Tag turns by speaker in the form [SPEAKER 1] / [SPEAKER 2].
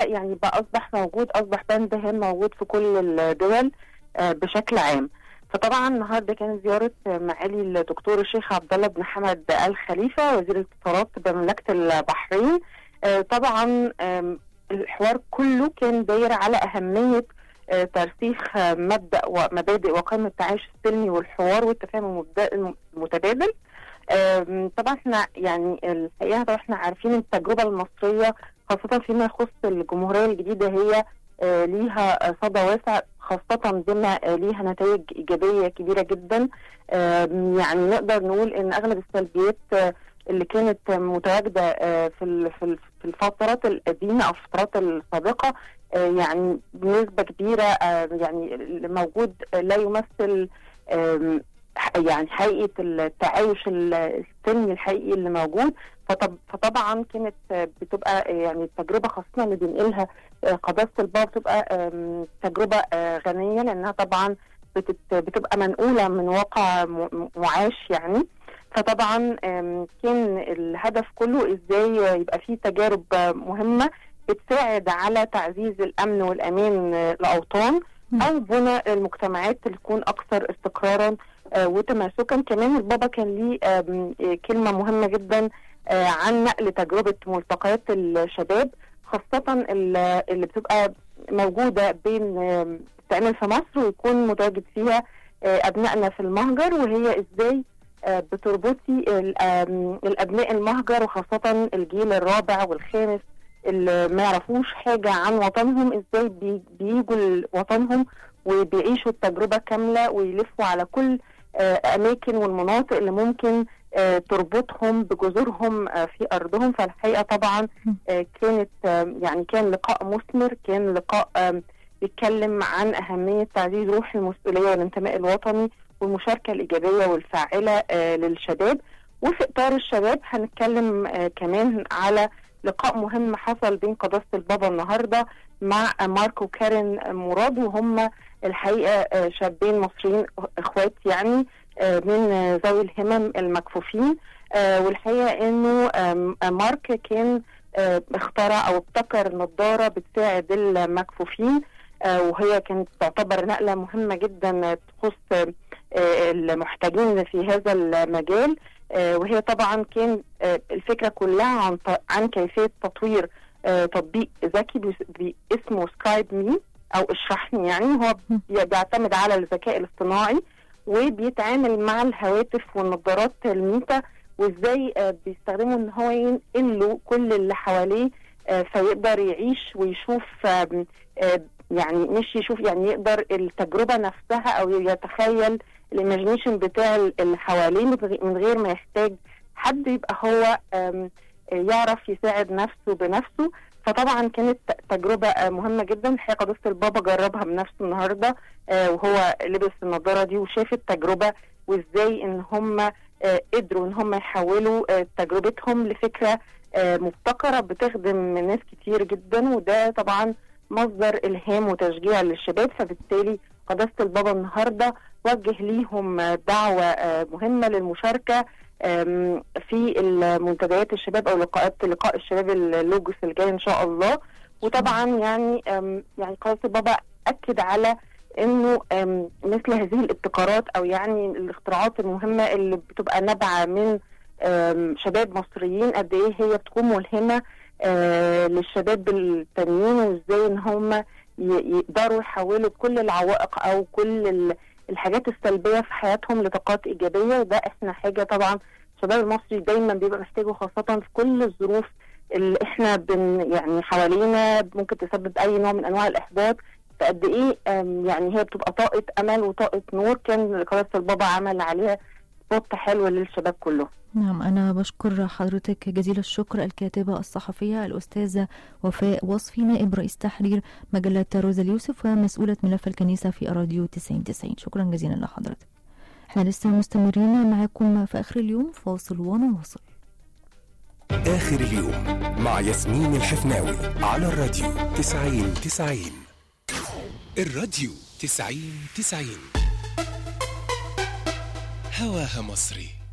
[SPEAKER 1] يعني بقى اصبح موجود اصبح بند هام موجود في كل الدول آه، بشكل عام فطبعا النهارده كانت زياره معالي الدكتور الشيخ عبد الله بن حمد ال خليفه وزير الاتصالات بمملكه البحرين آه، طبعا آم، الحوار كله كان داير على اهميه آه، ترسيخ آه، مبدا ومبادئ وقائمه التعايش السلمي والحوار والتفاهم المبدأ- المتبادل آم، طبعا احنا يعني الحقيقه طبعا احنا عارفين التجربه المصريه خاصه فيما يخص الجمهوريه الجديده هي آه، ليها آه، صدى واسع خاصه بما آه، ليها نتائج ايجابيه كبيره جدا آم، يعني نقدر نقول ان اغلب السلبيات آه، اللي كانت متواجده آه، في ال- في ال- في الفترات القديمه او الفترات السابقه آه، يعني بنسبه كبيره آه، يعني اللي موجود آه، لا يمثل آم، ح- يعني حقيقه التعايش ال- السلمي الحقيقي اللي موجود فطب فطبعا كانت آه، بتبقى آه، يعني التجربه خاصه اللي بينقلها آه، قداسه البابا بتبقى آم، تجربه آه، غنيه لانها طبعا بتت- بتبقى منقوله من واقع م- معاش يعني فطبعا آم، كان الهدف كله ازاي يبقى فيه تجارب آه، مهمه بتساعد على تعزيز الامن والامان آه، الاوطان
[SPEAKER 2] مم.
[SPEAKER 1] او بناء المجتمعات اللي تكون اكثر استقرارا آه، وتماسكا كمان البابا كان ليه آم، آه، كلمه مهمه جدا آه، عن نقل تجربه ملتقيات الشباب خاصه ال- اللي بتبقى موجوده بين آم، تعمل في مصر ويكون متواجد فيها آه، ابنائنا في المهجر وهي ازاي آه، بتربطي ال- آم، الابناء المهجر وخاصه الجيل الرابع والخامس اللي ما يعرفوش حاجه عن وطنهم ازاي بي- بيجوا لوطنهم وبيعيشوا التجربه كامله ويلفوا على كل آه، اماكن والمناطق اللي ممكن آه، تربطهم بجذورهم آه، في ارضهم فالحقيقه طبعا آه، كانت آه، يعني كان لقاء مثمر كان لقاء آم، بيتكلم عن اهميه تعزيز روح المسؤوليه والانتماء الوطني والمشاركه الايجابيه والفاعله آه، للشباب وفي اطار الشباب هنتكلم آه، كمان على لقاء مهم حصل بين قداسه البابا النهارده مع آه، مارك وكارين مراد وهم الحقيقه آه، شابين مصريين اخوات يعني آه، من آه، ذوي الهمم المكفوفين آه، والحقيقه انه آم، آه، مارك كان آه، اخترع او ابتكر نظاره بتساعد المكفوفين آه، وهي كانت تعتبر نقله مهمه جدا آه، تخص آه، آه، المحتاجين في هذا المجال آه، وهي طبعا كان آه، الفكره كلها عن ط- عن كيفيه تطوير آه، تطبيق ذكي بيس- بي- اسمه سكايب مي او اشرحني يعني هو بي- بيعتمد على الذكاء الاصطناعي وبيتعامل مع الهواتف والنظارات الميتا وازاي آه، بيستخدموا ان هو ينقل له كل اللي حواليه آه، فيقدر يعيش ويشوف آم، آه، يعني مش يشوف يعني يقدر التجربه نفسها او يتخيل الايماجينيشن بتاع اللي حواليه من غ- من غير ما يحتاج حد يبقى هو آم، آه، يعرف يساعد نفسه بنفسه فطبعا كانت ت- تجربه آه، مهمه جدا الحقيقه قداسه البابا جربها بنفسه النهارده آه، وهو لبس النضاره دي وشاف التجربه وازاي ان هم آه، قدروا ان هم يحولوا آه، تجربتهم لفكره آه، مبتكره بتخدم ناس كتير جدا وده طبعا مصدر الهام وتشجيع للشباب فبالتالي قداسه البابا النهارده وجه ليهم آه، دعوه آه، مهمه للمشاركه آم، في المنتديات الشباب او لقاءات لقاء الشباب اللوجوس الجاي ان شاء الله وطبعا يعني آم، يعني قداسه البابا اكد على انه آم، مثل هذه الابتكارات او يعني الاختراعات المهمه اللي بتبقى نابعه من آم، شباب مصريين قد ايه هي بتكون ملهمه آه، للشباب التانيين وازاي ان هم ي- يقدروا يحولوا كل العوائق او كل ال- الحاجات السلبيه في حياتهم لطاقات ايجابيه وده احنا حاجه طبعا الشباب المصري دايما بيبقى محتاجه خاصه في كل الظروف اللي احنا بن يعني حوالينا ممكن تسبب اي نوع من انواع الاحباط فقد ايه آم، يعني هي بتبقى طاقه امل وطاقه نور كان قداسه البابا عمل عليها سبوت حلو للشباب كله
[SPEAKER 2] نعم أنا بشكر حضرتك جزيل الشكر الكاتبة الصحفية الأستاذة وفاء وصفي نائب رئيس تحرير مجلة روزا اليوسف ومسؤولة ملف الكنيسة في راديو 9090 شكرا جزيلا لحضرتك احنا لسه مستمرين معاكم في آخر اليوم فاصل ونواصل
[SPEAKER 3] آخر اليوم مع ياسمين الحفناوي على الراديو 90 90 الراديو 90 90 هواها مصري